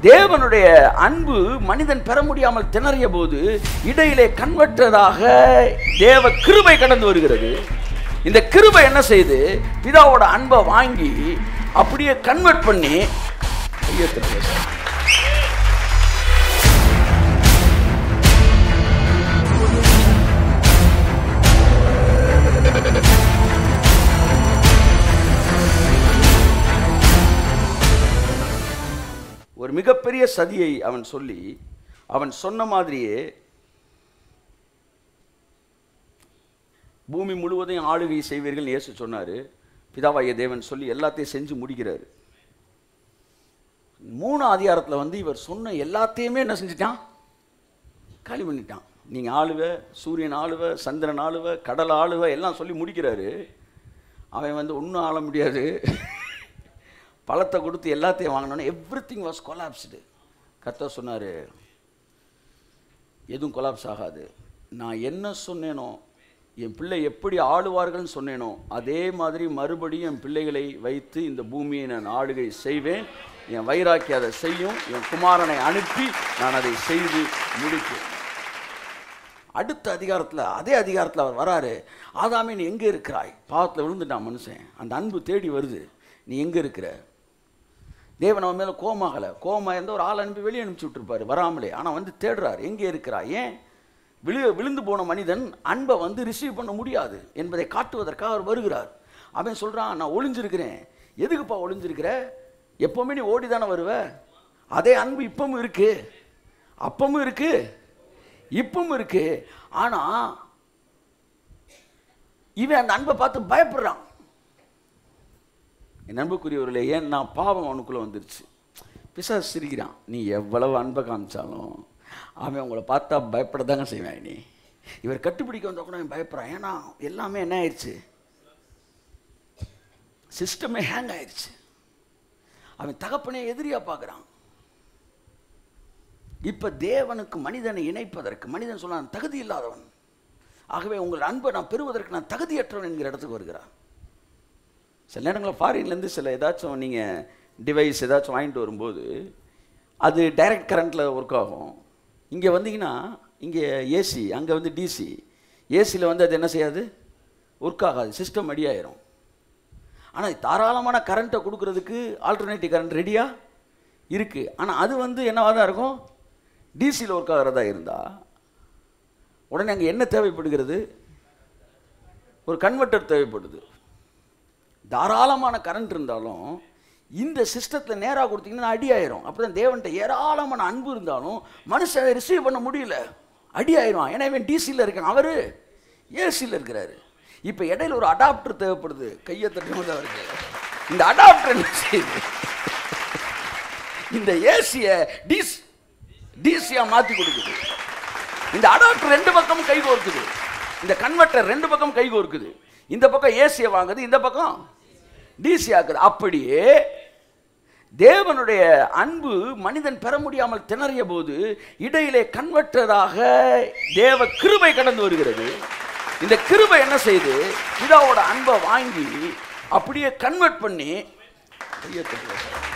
தேவனுடைய அன்பு மனிதன் பெற முடியாமல் திணறிய போது இடையிலே கண்வற்றதாக தேவ கிருபை கடந்து வருகிறது இந்த கிருபை என்ன செய்து பிதாவோட அன்பை வாங்கி அப்படியே கன்வெர்ட் பண்ணி கையெழுத்து பேசுறாங்க. ஒரு மிகப்பெரிய சதியை அவன் சொல்லி அவன் சொன்ன மாதிரியே பூமி முழுவதையும் ஆளுகை செய்வீர்கள் இயேசு சொன்னார் பிதாவாகிய தேவன் சொல்லி எல்லாத்தையும் செஞ்சு முடிக்கிறாரு மூணு அதிகாரத்தில் வந்து இவர் சொன்ன எல்லாத்தையுமே என்ன செஞ்சிட்டான் காலி பண்ணிட்டான் நீங்கள் ஆளுவ சூரியன் ஆளுவ சந்திரன் ஆளுவ கடல் ஆளுவ எல்லாம் சொல்லி முடிக்கிறாரு அவன் வந்து ஒன்றும் ஆள முடியாது பழத்தை கொடுத்து எல்லாத்தையும் வாங்கினோன்னே எவ்ரி திங் வாஸ் கொலாப்ஸ்டு கர்த்தர் சொன்னார் எதுவும் கொலாப்ஸ் ஆகாது நான் என்ன சொன்னேனோ என் பிள்ளை எப்படி ஆளுவார்கள்னு சொன்னேனோ அதே மாதிரி மறுபடியும் என் பிள்ளைகளை வைத்து இந்த பூமியை நான் ஆளுகை செய்வேன் என் வைராக்கி அதை செய்யும் என் குமாரனை அனுப்பி நான் அதை செய்து முடிப்பேன் அடுத்த அதிகாரத்தில் அதே அதிகாரத்தில் அவர் வராரு ஆதாமே நீ எங்கே இருக்கிறாய் பாவத்தில் விழுந்துட்டான் மனுஷன் அந்த அன்பு தேடி வருது நீ எங்கே இருக்கிற தேவன் அவன் மேலே கோமாகலை கோமா இருந்தால் ஒரு ஆள் அனுப்பி வெளியே அனுப்பிச்சி விட்டுருப்பாரு வராமலே ஆனால் வந்து தேடுறார் எங்கே இருக்கிறாய் ஏன் விழு விழுந்து போன மனிதன் அன்பை வந்து ரிசீவ் பண்ண முடியாது என்பதை காட்டுவதற்காக அவர் வருகிறார் அவன் சொல்கிறான் நான் ஒளிஞ்சிருக்கிறேன் எதுக்குப்பா ஒளிஞ்சிருக்கிற எப்போவுமே நீ ஓடி தானே வருவ அதே அன்பு இப்பவும் இருக்கு அப்பவும் இருக்கு இப்பவும் இருக்கு ஆனால் இவன் அந்த அன்பை பார்த்து பயப்படுறான் என் அன்புக்குரியவர்களே ஏன் நான் பாவம் அவனுக்குள்ளே வந்துருச்சு பிசாசு சிரிக்கிறான் நீ எவ்வளவு அன்பை காமிச்சாலும் அவன் உங்களை பார்த்தா பயப்பட தாங்க செய்வான் நீ இவர் கட்டுப்பிடிக்க வந்தால் கூட அவன் பயப்படுறான் ஏன்னா எல்லாமே என்ன ஆயிடுச்சு சிஸ்டமே ஹேங் ஆயிடுச்சு அவன் தகப்பனே எதிரியா பார்க்குறான் இப்போ தேவனுக்கு மனிதனை இணைப்பதற்கு மனிதன் சொன்னான் தகுதி இல்லாதவன் ஆகவே உங்கள் அன்பை நான் பெறுவதற்கு நான் தகுதியற்றவன் என்கிற இடத்துக்கு வருகிறான் சில நேரங்களில் ஃபாரின்லேருந்து சில ஏதாச்சும் நீங்கள் டிவைஸ் ஏதாச்சும் வாங்கிட்டு வரும்போது அது டைரக்ட் கரண்ட்டில் ஒர்க் ஆகும் இங்கே வந்தீங்கன்னா இங்கே ஏசி அங்கே வந்து டிசி ஏசியில் வந்து அது என்ன செய்யாது ஒர்க் ஆகாது சிஸ்டம் அடியாயிரும் ஆனால் தாராளமான கரண்ட்டை கொடுக்கறதுக்கு ஆல்டர்னேட்டிவ் கரண்ட் ரெடியாக இருக்குது ஆனால் அது வந்து என்னவாக தான் இருக்கும் டிசியில் ஒர்க் ஆகிறதா இருந்தால் உடனே அங்கே என்ன தேவைப்படுகிறது ஒரு கன்வெர்ட்டர் தேவைப்படுது தாராளமான கரண்ட் இருந்தாலும் இந்த சிஸ்டத்தில் நேராக கொடுத்தீங்கன்னா அடி ஆயிரும் அப்படி தான் தேவன்கிட்ட ஏராளமான அன்பு இருந்தாலும் மனுஷன் ரிசீவ் பண்ண முடியல அடி ஆயிரும் ஏன்னா இவன் டிசியில் இருக்கான் அவர் ஏசியில் இருக்கிறாரு இப்போ இடையில ஒரு அடாப்டர் தேவைப்படுது கையை தட்டும் அவருக்கு இந்த அடாப்டர் என்ன செய்யுது இந்த ஏசியை டிஸ் டிசியாக மாற்றி கொடுக்குது இந்த அடாப்டர் ரெண்டு பக்கமும் கை கோர்க்குது இந்த கன்வெர்ட்டர் ரெண்டு பக்கம் கை கோர்க்குது இந்த பக்கம் ஏசியை வாங்குது இந்த பக்கம் டிசி ஆக்குது அப்படியே தேவனுடைய அன்பு மனிதன் பெற முடியாமல் திணறிய போது இடையிலே கன்வெர்ட்டராக தேவ கிருபை கடந்து வருகிறது இந்த கிருபை என்ன செய்து பிதாவோட அன்பை வாங்கி அப்படியே கன்வெர்ட் பண்ணி கையை தட்டுங்க.